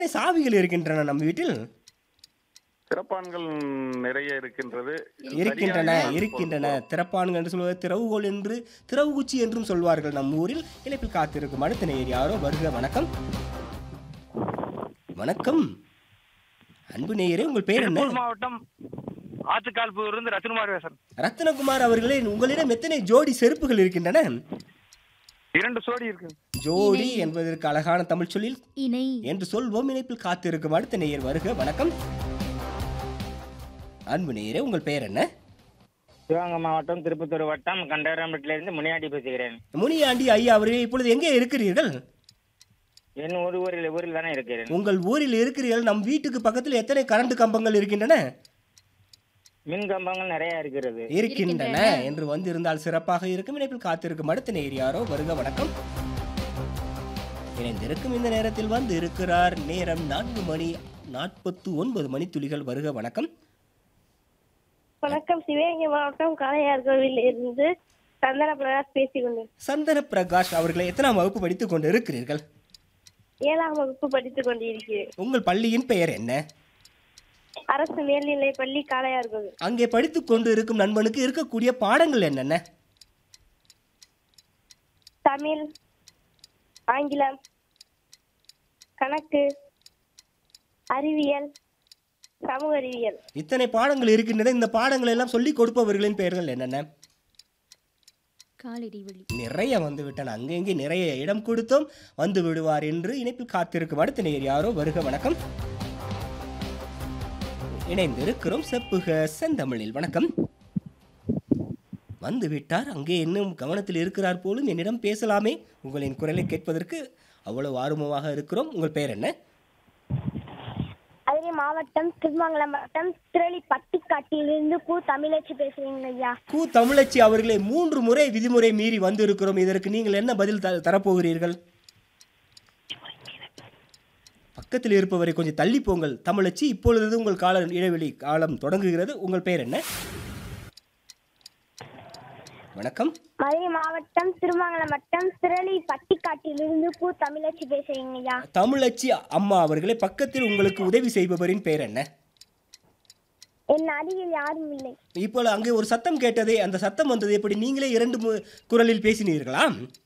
சாவிகள் இருக்கின்றன நம் வீட்டில் சிறப்பான்கள் நிறைய இருக்கின்றது இருக்கின்றன சரியாக இருக்கின்றன திறப்பான்கள் என்று சொல்வது திறவுகோல் என்று திறவுகுச்சி என்றும் சொல்வார்கள் நம் ஊரில் இணைப்பில் காத்திருக்கும் அடுத்த நேர் யாரோ வருக வணக்கம் வணக்கம் அன்பு நேயரே உங்கள் பேர் என்ன திருப்பூர் மாவட்டம் ஆத்துக்கால்பூர் இருந்து ரத்னகுமார் பேசுறேன் ரத்னகுமார் அவர்களே உங்களிடம் எத்தனை ஜோடி செருப்புகள் இருக்கின்றன இரண்டு சோடி இருக்கு ஜோடி என்பதற்கு அழகான தமிழ் சொல்லில் இணை என்று சொல்வோம் இணைப்பில் காத்திருக்கும் அடுத்த நேயர் வருக வணக்கம் அன்பு நேயரே உங்கள் பெயர் என்ன சிவகங்கை மாவட்டம் திருப்பத்தூர் வட்டம் கண்டராம்பட்டிலிருந்து முனியாண்டி பேசுகிறேன் முனியாண்டி ஐயா அவர்களே இப்பொழுது எங்கே இருக்கிறீர்கள் என் ஒரு ஊரில் ஊரில் தானே இருக்கிறேன் உங்கள் ஊரில் இருக்கிறீர்கள் நம் வீட்டுக்கு பக்கத்தில் எத்தனை கரண்ட் கம்பங்கள் இருக்கின்றன மின் கம்பங்கள் நிறைய இருக்கிறது இருக்கின்றன என்று வந்திருந்தால் சிறப்பாக இருக்கும் இணைப்பில் காத்திருக்கும் அடுத்த நேர் யாரோ வருக வணக்கம் இணைந்திருக்கும் இந்த நேரத்தில் வந்து இருக்கிறார் நேரம் நான்கு மணி நாற்பத்து ஒன்பது மணி துளிகள் வருக வணக்கம் வணக்கம் சிவகங்கை மாவட்டம் காளையார் கோவில் இருந்து சந்தன பிரகாஷ் பேசிக் கொண்டு சந்தன பிரகாஷ் அவர்களை எத்தனாம் வகுப்பு படித்துக் கொண்டு இருக்கிறீர்கள் ஏழாம் வகுப்பு படித்துக் கொண்டிருக்கிறேன் உங்கள் பள்ளியின் பெயர் என்ன அரசு மேல்நிலை பள்ளி காளையார் கோவில் அங்கே படித்துக் கொண்டு இருக்கும் நண்பனுக்கு இருக்கக்கூடிய பாடங்கள் என்னென்ன தமிழ் ஆங்கிலம் கணக்கு அறிவியல் சமூக அறிவியல் இத்தனை பாடங்கள் இருக்கின்றன இந்த பாடங்கள் எல்லாம் சொல்லிக் கொடுப்பவர்களின் பெயர்கள் என்னென்ன கால் இடைவெளி நிறைய வந்து விட்டன அங்கங்கே நிறைய இடம் கொடுத்தோம் வந்து விடுவார் என்று இணைப்பில் காத்திருக்கும் அடுத்த நேர் யாரோ வருக வணக்கம் இணைந்திருக்கிறோம் செப்புக செந்தமிழில் வணக்கம் வந்து விட்டார் அங்கே இன்னும் கவனத்தில் இருக்கிறார் போலும் என்னிடம் பேசலாமே உங்களின் குரலை கேட்பதற்கு அவ்வளவு ஆர்வமாக இருக்கிறோம் உங்கள் பெயர் என்ன அதிலே மாவட்டம் திருமங்கலம் மாவட்டம் திரளி பட்டிக்காட்டிலிருந்து கு தமிழச்சி பேசுறீங்க ஐயா கு தமிழச்சி அவர்களே மூன்று முறை விதிமுறை மீறி வந்து இருக்கிறோம் இதற்கு நீங்கள் என்ன பதில் த- தரப்போகிறீர்கள் பக்கத்தில் இருப்பவரை கொஞ்சம் தள்ளி போங்கள் தமிழச்சி இப்பொழுது உங்கள் கால இடைவெளி காலம் தொடங்குகிறது உங்கள் பெயர் என்ன வணக்கம் மதுரை மாவட்டம் திருமங்கலம் வட்டம் திரளி பட்டிக்காட்டிலிருந்து கு தமிழச்சி பேசுறீங்க ஐயா தமிழச்சி அம்மா அவர்களே பக்கத்தில் உங்களுக்கு உதவி செய்பவரின் பெயர் என்ன என் அருகில் யாரும் இல்லை இப்போ அங்கே ஒரு சத்தம் கேட்டதே அந்த சத்தம் வந்தது எப்படி நீங்களே இரண்டு மு- குரலில் பேசினீர்களா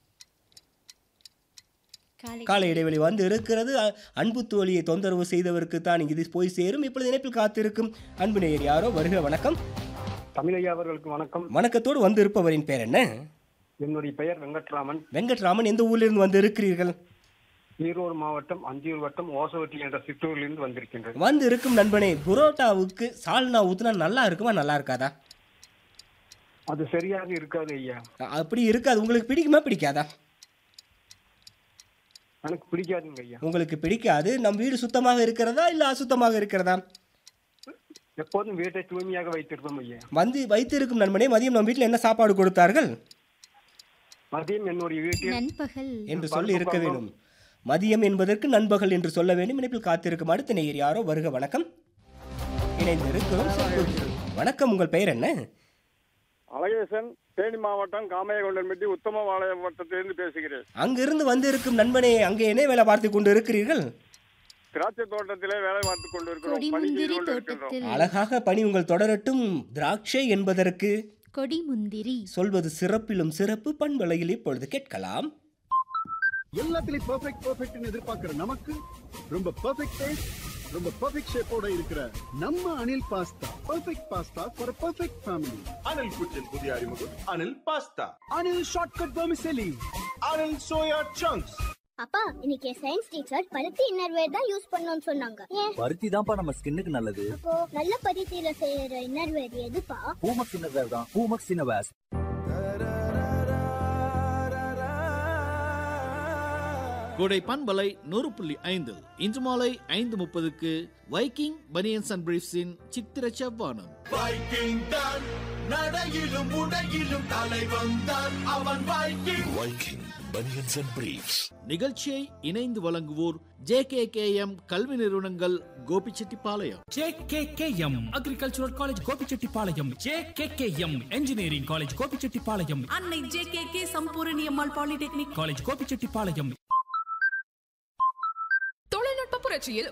காலை கால இடைவெளி வந்து இருக்கிறது அ- அன்பு தோழியை தொந்தரவு செய்தவருக்கு தான் இது போய் சேரும் இப்பொழுது இணைப்பில் காத்திருக்கும் அன்பு நேயர் யாரோ வருக வணக்கம் தமிழையா அவர்களுக்கு வணக்கம் வணக்கத்தோடு வந்து இருப்பவரின் பேர் என்ன என்னுடைய பெயர் வெங்கட்ராமன் வெங்கட்ராமன் எந்த ஊரிலிருந்து வந்து இருக்கிறீர்கள் ஈரோடு மாவட்டம் அந்தியூர் வட்டம் ஓசவட்டி என்ற சிற்றூரிலிருந்து வந்திருக்கின்றேன் வந்து இருக்கும் நண்பனே புரோட்டாவுக்கு சால்னா ஊத்துனா நல்லா இருக்குமா நல்லா இருக்காதா அது சரியாக இருக்காது ஐயா அ- அப்படி இருக்காது உங்களுக்கு பிடிக்குமா பிடிக்காதா எனக்கு பிடிக்காதுங்க ஐயா உங்களுக்கு பிடிக்காது நம் வீடு சுத்தமாக இருக்கிறதா இல்லை அசுத்தமாக இருக்கிறதா எப்போதும் வீட்டை தூய்மையாக வைத்திருப்போம் ஐயா வந்து வைத்திருக்கும் நண்பனே மதியம் நம் வீட்டில் என்ன சாப்பாடு கொடுத்தார்கள் மதியம் என்னுடைய வீட்டில் நண்பகல் என்று சொல்லி இருக்க வேண்டும் மதியம் என்பதற்கு நண்பகல் என்று சொல்ல வேண்டும் இணைப்பில் காத்திருக்கும் அடுத்த நேயர் யாரோ வருக வணக்கம் இணைந்திருக்கிறோம் செல்வகுரு. வணக்கம் உங்கள் பெயர் என்ன அழகேசன் தேனி மாவட்டம் காமையகொண்டன்பட்டி உத்தம வாளையம் வட்டத்திலிருந்து பேசுகிறேன் அங்கிருந்து வந்திருக்கும் நண்பனே அங்கே என்ன வேலை பார்த்து கொண்டு இருக்கிறீர்கள் திராட்சை தோட்டத்திலே வேலை பார்த்து கொண்டிருக்கிறோம் பணி செய்து கொடிமுந்திரி கொண்டிருக்கின்றோம் தோட்டத்தில் அழகாக பணி உங்கள் தொடரட்டும் திராட்சை என்பதற்கு கொடிமுந்திரி சொல்வது சிறப்பிலும் சிறப்பு பண்பலையில் இப்பொழுது கேட்கலாம் எல்லாத்துலயும் பெர்ஃபெக்ட் பெர்ஃபெக்ட்னு எதிர்பார்க்கிற நமக்கு ரொம்ப பெர்ஃபெக்ட் டேஸ்ட் ரொம்ப பெர்ஃபெக்ட் ஷேப்போட இருக்கிற நம்ம Anil pasta perfect pasta for perfect family Anil kitchen புதிய அறிமுகம் Anil pasta Anil shortcut vermicelli Anil soya chunks அப்பா இன்னைக்கு சயின்ஸ் டீச்சர் பருத்தி இன்னர்வேர் தான் யூஸ் பண்ணணும்னு சொன்னாங்க ஏன் பருத்தி தான்ப்பா நம்ம ஸ்கின்னுக்கு நல்லது அப்போ நல்ல பருத்தியில செய்யற இன்னர்வேர் எதுப்பா பூமக்ஸ் இன்னவேர் தான் பூமக்ஸ் இன்னவேர்ஸ் கோடை பண்பலை நூறு புள்ளி ஐந்து இன்று மாலை ஐந்து முப்பதுக்கு வைக்கிங் பனியன்ஸ் அண்ட் பிரீஃப்ஸின் சித்திர செவ்வானம் வைக்கிங் தான் நடையிலும் உடையிலும் தலைவன் தான் அவன் Viking Viking banians and briefs நிகழ்ச்சியை இணைந்து வழங்குவோர் ஜே கே கே எம் கல்வி நிறுவனங்கள் Gobichettipalayam JKKM agricultural college Gobichettipalayam JKKM engineering college Gobichettipalayam Annai J K K Sampoorani Ammal polytechnic college Gobichettipalayam தொழில்நுட்ப புரட்சியில்